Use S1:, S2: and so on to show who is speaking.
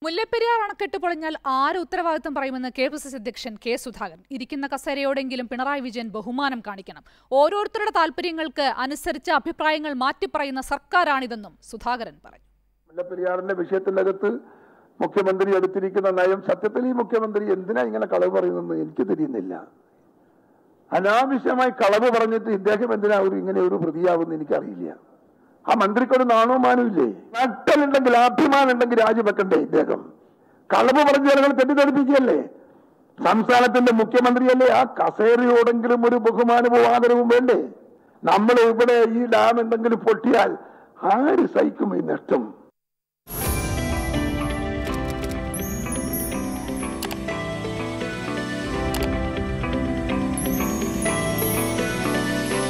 S1: മുല്ലപ്പെരിയാർ അണക്കെട്ട് പൊളിഞ്ഞാൽ ആര് ഉത്തരവാദിത്തം പറയുമെന്ന് കെ പി സി സി അധ്യക്ഷൻ കെ സുധാകരൻ ഇരിക്കുന്ന കസേരയോടെങ്കിലും പിണറായി വിജയൻ ബഹുമാനം കാണിക്കണം ഓരോരുത്തരുടെ താൽപര്യങ്ങൾക്ക് അനുസരിച്ച് അഭിപ്രായങ്ങൾ മാറ്റിപ്പറയുന്ന സർക്കാരാണിതെന്നും സുധാകരൻ പറഞ്ഞു
S2: മുല്ലപ്പെരിയാറിന്റെ വിഷയത്തിനകത്ത് മുഖ്യമന്ത്രി എടുത്തിരിക്കുന്ന നയം സത്യത്തിൽ ഈ മുഖ്യമന്ത്രി എന്തിനാ ഇങ്ങനെ കളവ് പറയുന്നതെന്ന് എനിക്ക് തിരിയുന്നില്ല അനാവശ്യമായി കളവ് പറഞ്ഞിട്ട് ഇദ്ദേഹം എന്തിനാ ഒരു ഇങ്ങനെ ഒരു പ്രതിയാവുമെന്ന് എനിക്കറിയില്ല ആ മന്ത്രിക്കൊരു നാണവും മാനവും ഇല്ലേ നട്ടലുണ്ടെങ്കിൽ അഭിമാനം ഉണ്ടെങ്കിൽ രാജിവെക്കണ്ടേ ഇദ്ദേഹം കളവ് പറഞ്ഞ ജനങ്ങൾ തെറ്റിദ്ധരിപ്പിക്കുകയല്ലേ സംസ്ഥാനത്തിന്റെ മുഖ്യമന്ത്രിയല്ലേ ആ കസേരയോടെങ്കിലും ഒരു ബഹുമാനവും ആദരവും വേണ്ടേ നമ്മൾ ഇവിടെ ഈ ഡാം എന്തെങ്കിലും പൊട്ടിയാൽ ആര് സഹിക്കും ഈ നഷ്ടം